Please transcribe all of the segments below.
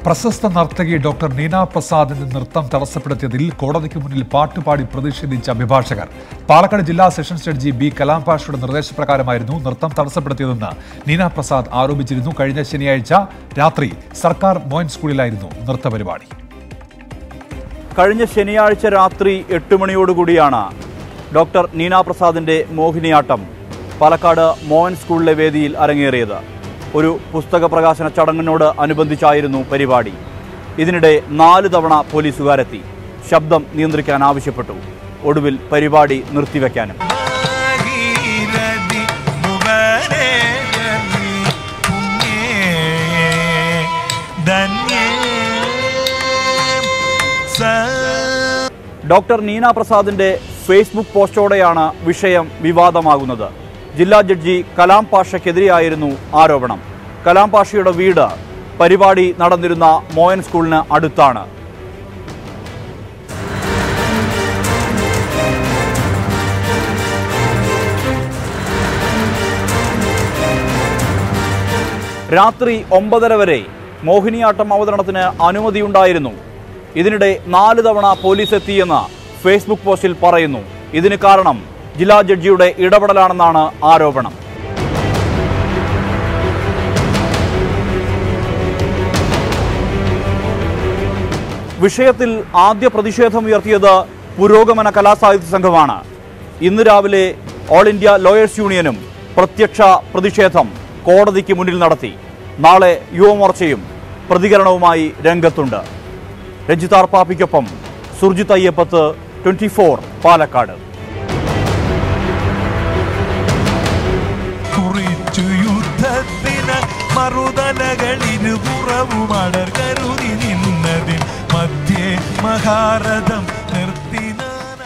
പ്രശസ്ത നർത്തകി ഡോക്ടർ നീന പ്രസാദിന്റെ നൃത്തം തടസ്സപ്പെടുത്തിയതിൽ കോടതിക്ക് മുന്നിൽ പാട്ടുപാടി പ്രതിഷേധിച്ച അഭിഭാഷകർ പാലക്കാട് ജില്ലാ സെഷൻസ് ജഡ്ജി ബി കലാം പാഷയുടെ നിർദ്ദേശപ്രകാരമായിരുന്നു നൃത്തം തടസ്സപ്പെടുത്തിയതെന്ന് നീന പ്രസാദ് ആരോപിച്ചിരുന്നു കഴിഞ്ഞ ശനിയാഴ്ച രാത്രി സർക്കാർ മോയൻ സ്കൂളിലായിരുന്നു നൃത്ത പരിപാടി കഴിഞ്ഞ ശനിയാഴ്ച രാത്രി എട്ട് മണിയോടുകൂടിയാണ് ഡോക്ടർ നീന പ്രസാദിന്റെ മോഹിനിയാട്ടം പാലക്കാട് മോഹൻ സ്കൂളിലെ വേദിയിൽ അരങ്ങേറിയത് ഒരു പുസ്തക പ്രകാശന ചടങ്ങിനോട് അനുബന്ധിച്ചായിരുന്നു പരിപാടി ഇതിനിടെ നാല് തവണ പോലീസുകാരെത്തി ശബ്ദം നിയന്ത്രിക്കാൻ ആവശ്യപ്പെട്ടു ഒടുവിൽ പരിപാടി നിർത്തിവെക്കാനും ഭാഗീരഥി ഭുവനേശ്വരി പുണ്യേ ധന്യേ സ ഡോക്ടർ നീന പ്രസാദിന്റെ ഫേസ്ബുക്ക് പോസ്റ്റോടെയാണ് വിഷയം വിവാദമാകുന്നത് ജില്ലാ ജഡ്ജി കലാം പാഷയ്ക്കെതിരെയായിരുന്നു ആരോപണം കലാം പാഷയുടെ വീട് പരിപാടി നടന്നിരുന്ന മോയൻ സ്കൂളിന് അടുത്താണ് രാത്രി ഒമ്പതര വരെ മോഹിനിയാട്ടം അവതരണത്തിന് അനുമതിയുണ്ടായിരുന്നു ഇതിനിടെ നാല് തവണ പോലീസ് എത്തിയെന്ന് ഫേസ്ബുക്ക് പോസ്റ്റിൽ പറയുന്നു ഇതിന് കാരണം ജില്ലാ ജഡ്ജിയുടെ ഇടപെടലാണെന്നാണ് ആരോപണം വിഷയത്തിൽ ആദ്യ പ്രതിഷേധമുയർത്തിയത് പുരോഗമന കലാസാഹിത്യ സംഘമാണ് ഇന്ന് രാവിലെ ഓൾ ഇന്ത്യ ലോയേഴ്സ് യൂണിയനും പ്രത്യക്ഷ പ്രതിഷേധം കോടതിക്ക് മുന്നിൽ നടത്തി നാളെ യുവമോർച്ചയും പ്രതികരണവുമായി രംഗത്തുണ്ട് രഞ്ജിത്താർ പാപ്പിക്കൊപ്പം സുർജിത് അയ്യപ്പത്ത് ട്വന്റി ഫോർ പാലക്കാട് കുറിച്ചു യുദ്ധത്തിന് മറുതലകളിരുപുറവും അടർ കരുതി നിന്നതിൻ മധ്യേ മഹാരഥം നിർത്തിനാന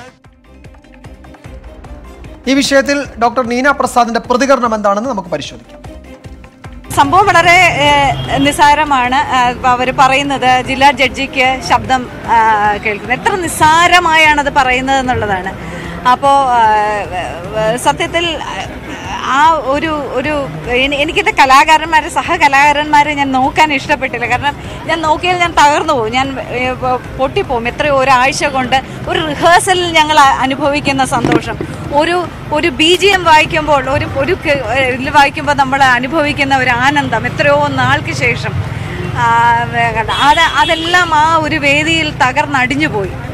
ഈ വിഷയത്തിൽ ഡോക്ടർ നീന പ്രസാദിന്റെ പ്രതികരണം എന്താണെന്ന് നമുക്ക് പരിശോധിക്കാം സംഭവം വളരെ ഏഹ്, നിസ്സാരമാണ് അവർ പറയുന്നത് ജില്ലാ ജഡ്ജിക്ക് ശബ്ദം ആ, കേൾക്കുന്നത് എത്ര നിസ്സാരമായാണ് അത് പറയുന്നത് എന്നുള്ളതാണ് അപ്പോൾ സത്യത്തിൽ ആ ഒരു ഒരു എനി- എനിക്കിത് കലാകാരന്മാരെ സഹകലാകാരന്മാരെ ഞാൻ നോക്കാൻ ഇഷ്ടപ്പെട്ടില്ല കാരണം ഞാൻ നോക്കിയാൽ ഞാൻ തകർന്നു പോകും ഞാൻ ഏഹ്, പൊ- പൊട്ടിപ്പോവും എത്രയോ ഒരാഴ്ച കൊണ്ട് ഒരു റിഹേഴ്സലിൽ ഞങ്ങൾ അ- അനുഭവിക്കുന്ന സന്തോഷം ഒരു ഒരു ബി ജി എം വായിക്കുമ്പോൾ ഒരു ഒരു ക- ഇതിൽ വായിക്കുമ്പോൾ നമ്മൾ അനുഭവിക്കുന്ന ഒരു ആനന്ദം എത്രയോ നാൾക്ക് ശേഷം ആ, അത് അതെല്ലാം ആ ഒരു വേദിയിൽ തകർന്നടിഞ്ഞു പോയി